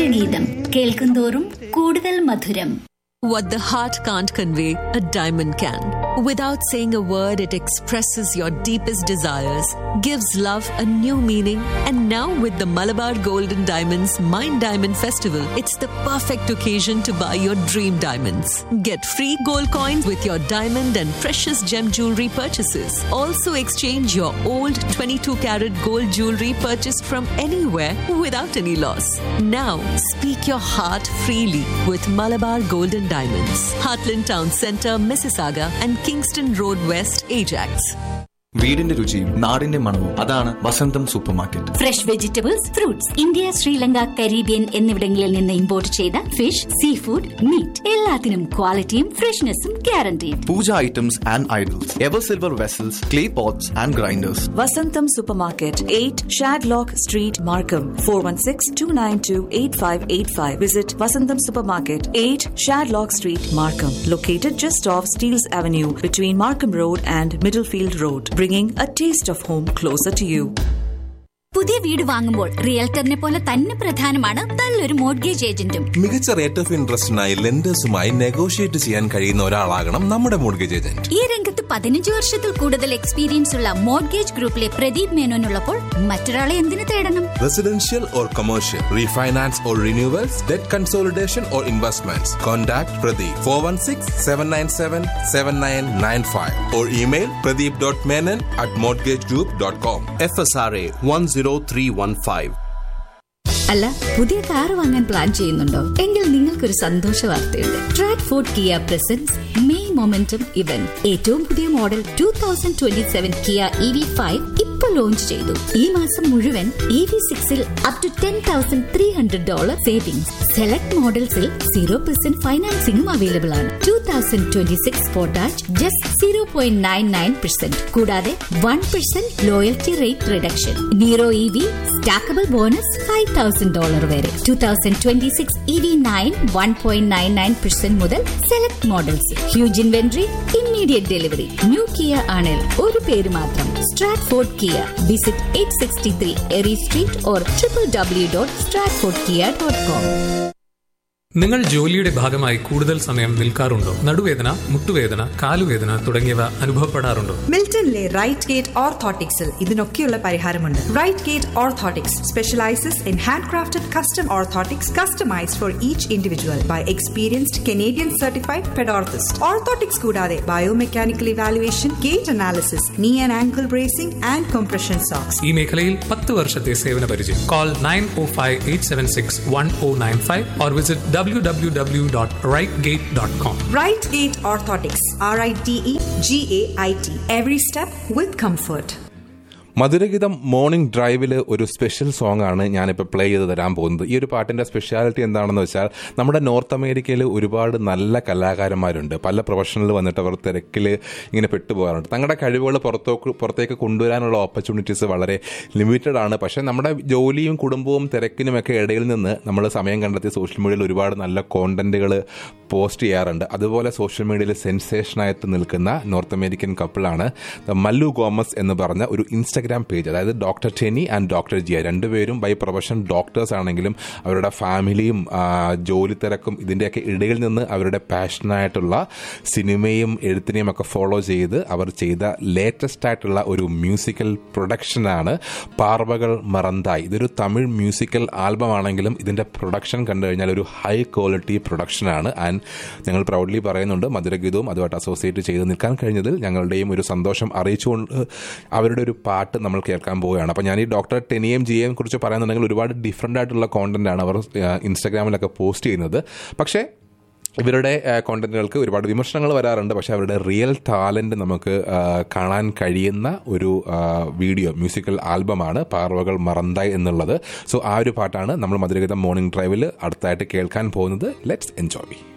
പ്രണീതം കേൾക്കുന്തോറും കൂടുതൽ മധുരം What the heart can't convey, a diamond can. Without saying a word, it expresses your deepest desires, gives love a new meaning, and now with the Malabar Golden Diamonds Mind Diamond Festival, it's the perfect occasion to buy your dream diamonds. Get free gold coins with your diamond and precious gem jewelry purchases. Also exchange your old 22 karat gold jewelry purchased from anywhere without any loss. Now, speak your heart freely with Malabar Golden Diamonds, Heartland Town Centre, Mississauga, and Kingston Road West, Ajax. വീടിന്റെ രുചിയും നാടിന്റെ മണവും അതാണ് Vasantham super market fresh vegetables fruits India Sri Lanka Caribbean എന്നിവിടങ്ങളിൽ നിന്ന് import ചെയ്ത fish sea food meat എല്ലാത്തിനും ക്വാളിറ്റിയും ഫ്രഷ്നെസ്സും guaranteed puja items and idols ever silver vessels clay pots and grinders Vasantam Supermarket, 8 Shadlock Street, Markham, 416-292-8585. Visit Vasantam Supermarket, 8 Shadlock Street, Markham. Located just off Steeles Avenue between Markham Road and Middlefield Road. Bringing a taste of home closer to you. പുതിയ വീട് വാങ്ങുമ്പോൾ റിയൽറ്ററിനെ പോലെ തന്നെ പ്രധാനമാണ് നല്ലൊരു mortgage ഏജന്റും മികച്ച rate of ഇൻട്രസ്റ്റിനായി ലെൻഡേഴ്സുമായി നെഗോഷിയേറ്റ് ചെയ്യാൻ കഴിയുന്ന ഒരാളാകണം നമ്മുടെ മോർഗേജ് ഏജന്റ് ഈ രംഗത്ത് പതിനഞ്ച് വർഷത്തിൽ കൂടുതൽ എക്സ്പീരിയൻസ് ഉള്ള മോർഗേജ് ഗ്രൂപ്പിലെ പ്രദീപ് മേനോനുള്ളപ്പോൾ മറ്റൊരാളെ എന്തിനു തേടണം residential or commercial refinance or renewals debt consolidation or investments contact Pradeep four one six seven nine seven seven nine nine five or email Pradeep dot Menon at mortgage group dot com F S R A one zero three one five അല്ല പുതിയ car വാങ്ങാൻ plan ചെയ്യുന്നുണ്ടോ എങ്കിൽ നിങ്ങൾക്കൊരു സന്തോഷ വാർത്തയുണ്ട് Stratford Kia presents May momentum event ഏറ്റവും പുതിയ model two thousand twenty seven Kia E V five ഇപ്പൊ ലോഞ്ച് ചെയ്തു ഈ മാസം മുഴുവൻ ഇ വി സിക്സിൽ up to ten thousand three hundred dollar savings select മോഡൽസിൽ സീറോ പെർസെന്റ് ഫൈനാൻസിംഗും അവൈലബിൾ ആണ് two thousand twenty six Forte hatch just zero point nine nine percent കൂടാതെ one percent loyalty rate reduction നീറോ E V stackable bonus five thousand dollar വരെ two thousand twenty six E V nine one point nine nine percent മുതൽ select models huge inventory immediate delivery new Kia ആണിൽ ഒരു പേര് മാത്രം Stratford Kia visit eight sixty three Erie street or triple W dot Stratford Kia dot com നിങ്ങൾ ജോലിയുടെ ഭാഗമായി കൂടുതൽ സമയം നിൽക്കാറുണ്ടോ നടുവേദന മുട്ടുവേദന കാലുവേദന തുടങ്ങിയവ അനുഭവപ്പെടാറുണ്ടോ മിൽട്ടണിലെ റൈറ്റ് ഗേറ്റ് ഓർത്തോട്ടിക്സിൽ ഇതിനൊക്കെയുള്ള പരിഹാരമുണ്ട് Rite Gait orthotics specialises in hand crafted custom orthotics customised for each individual by experienced Canadian certified pedorthist orthotics കൂടാതെ biomechanical evaluation gait analysis knee and ankle bracing and compression socks ഈ മേഖലയിൽ പത്ത് വർഷത്തെ സേവന പരിചയം call nine oh five eight seven six one oh nine five or visit W W W dot Rite Gait dot com Rite Gait orthotics R I T E G A I T every step with comfort Madhurageetham morning ഡ്രൈവിൽ ഒരു special song ആണ് ഞാനിപ്പോൾ play ചെയ്ത് തരാൻ പോകുന്നത് ഈ ഒരു പാട്ടിന്റെ സ്പെഷ്യാലിറ്റി എന്താണെന്ന് വെച്ചാൽ നമ്മുടെ നോർത്ത് അമേരിക്കയിൽ ഒരുപാട് നല്ല കലാകാരന്മാരുണ്ട് പല പ്രൊഫഷണൽ വന്നിട്ട് അവർ തിരക്കിൽ ഇങ്ങനെ പെട്ടുപോകാറുണ്ട് തങ്ങളുടെ കഴിവുകൾ പുറത്തേക്ക് പുറത്തേക്ക് കൊണ്ടുവരാനുള്ള ഓപ്പർച്യൂണിറ്റീസ് വളരെ ലിമിറ്റഡ് ആണ് പക്ഷേ നമ്മുടെ ജോലിയും കുടുംബവും തിരക്കിനുമൊക്കെ ഇടയിൽ നിന്ന് നമ്മൾ സമയം കണ്ടെത്തി സോഷ്യൽ മീഡിയയിൽ ഒരുപാട് നല്ല കോണ്ടന്റുകൾ പോസ്റ്റ് ചെയ്യാറുണ്ട് അതുപോലെ സോഷ്യൽ മീഡിയയിൽ സെൻസേഷനായിട്ട് നിൽക്കുന്ന നോർത്ത് അമേരിക്കൻ കപ്പിളാണ് മല്ലു ഗോമസ് എന്ന് പറഞ്ഞ ഒരു ഇൻസ്റ്റഗ്രാം പേജ് അതായത് doctor Teny and doctor Jiya രണ്ടുപേരും ബൈ പ്രൊഫഷൻ ഡോക്ടേഴ്സ് ആണെങ്കിലും അവരുടെ ഫാമിലിയും ആ, ജോലി തിരക്കും ഇതിൻ്റെയൊക്കെ ഇടയിൽ നിന്ന് അവരുടെ പാഷനായിട്ടുള്ള സിനിമയും എഴുത്തിനെയും ഒക്കെ ഫോളോ ചെയ്ത് അവർ ചെയ്ത ലേറ്റസ്റ്റ് ആയിട്ടുള്ള ഒരു മ്യൂസിക്കൽ പ്രൊഡക്ഷനാണ് പാർവകൾ മറന്തായി ഇതൊരു തമിഴ് മ്യൂസിക്കൽ ആൽബം ആണെങ്കിലും ഇതിൻ്റെ പ്രൊഡക്ഷൻ കണ്ടു കഴിഞ്ഞാൽ ഒരു ഹൈ ക്വാളിറ്റി പ്രൊഡക്ഷനാണ് ആൻഡ് ഞങ്ങൾ പ്രൗഡ്ലി പറയുന്നുണ്ട് മധുരഗീതവും അതുമായിട്ട് അസോസിയേറ്റ് ചെയ്ത് നിൽക്കാൻ കഴിഞ്ഞതിൽ ഞങ്ങളുടെയും ഒരു സന്തോഷം അറിയിച്ചുകൊണ്ട് അവരുടെ ഒരു പാട്ട് നമ്മൾ കേൾക്കാൻ പോവുകയാണ് അപ്പോൾ ഞാൻ ഈ ഡോക്ടർ ടെനിയം ജിയെയും കുറിച്ച് പറയുന്നുണ്ടെങ്കിൽ ഒരുപാട് ഡിഫറെൻ്റ് ആയിട്ടുള്ള കോണ്ടന്റ് ആണ് അവർ ഇൻസ്റ്റാഗ്രാമിലൊക്കെ പോസ്റ്റ് ചെയ്യുന്നത് പക്ഷേ ഇവരുടെ കോണ്ടന്റുകൾക്ക് ഒരുപാട് വിമർശനങ്ങൾ വരാറുണ്ട് പക്ഷെ അവരുടെ റിയൽ ടാലന്റ് നമുക്ക് ആ, കാണാൻ കഴിയുന്ന ഒരു ആ, വീഡിയോ മ്യൂസിക്കൽ ആൽബമാണ് പാർവകൾ മറന്തായി എന്നുള്ളത് സോ ആ ഒരു പാട്ടാണ് നമ്മൾ മധുരഗീതം മോർണിംഗ് ഡ്രൈവിൽ അടുത്തായിട്ട് കേൾക്കാൻ പോകുന്നത് ലെറ്റ്സ് എൻജോയ്